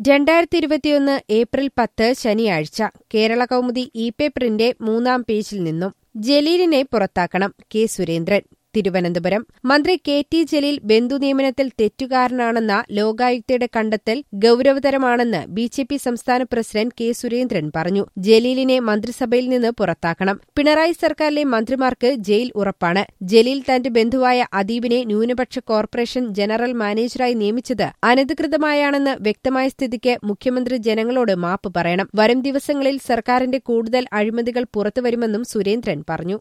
രണ്ടായിരത്തി ഇരുപത്തിയൊന്ന് ഏപ്രിൽ പത്ത് ശനിയാഴ്ച കേരള കൗമുദി ഇ പേപ്പറിന്റെ മൂന്നാം പേജിൽ നിന്നും ജലീലിനെ പുറത്താക്കണം കെ സുരേന്ദ്രൻ തിരുവനന്തപുരം മന്ത്രി കെ ടി ജലീൽ ബന്ധു നിയമനത്തിൽ തെറ്റുകാരനാണെന്ന ലോകായുക്തയുടെ കണ്ടെത്തൽ ഗൌരവതരമാണെന്ന് ബി ജെ പി സംസ്ഥാന പ്രസിഡന്റ് കെ സുരേന്ദ്രൻ പറഞ്ഞു ജലീലിനെ മന്ത്രിസഭയിൽ നിന്ന് പുറത്താക്കണം പിണറായി സർക്കാരിലെ മന്ത്രിമാർക്ക് ജയിൽ ഉറപ്പാണ് ജലീൽ തന്റെ ബന്ധുവായ അദീബിനെ ന്യൂനപക്ഷ കോർപ്പറേഷൻ ജനറൽ മാനേജറായി നിയമിച്ചത് അനധികൃതമായാണെന്ന് വ്യക്തമായ സ്ഥിതിക്ക് മുഖ്യമന്ത്രി ജനങ്ങളോട് മാപ്പ് പറയണം വരും ദിവസങ്ങളിൽ സർക്കാരിന്റെ കൂടുതൽ അഴിമതികൾ പുറത്തുവരുമെന്നും സുരേന്ദ്രൻ പറഞ്ഞു